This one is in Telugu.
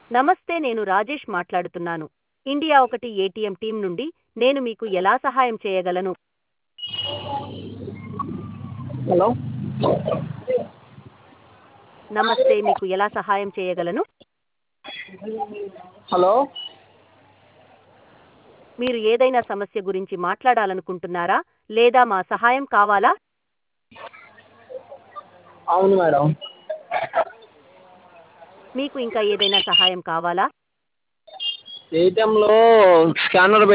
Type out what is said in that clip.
నమస్తే నేను రాజేష్ మాట్లాడుతున్నాను ఇండియా ఒకటి ఏటీఎం టీం నుండి నేను మీకు ఎలా సహాయం చేయగలను హలో నమస్తే మీకు ఎలా సహాయం చేయగలను హలో మీరు ఏదైనా సమస్య గురించి మాట్లాడాలనుకుంటున్నారా లేదా మా సహాయం కావాలా అవును మేడం మీకు ఇంకా ఏదైనా సహాయం కావాలా ఏటీఎంలో స్కానర్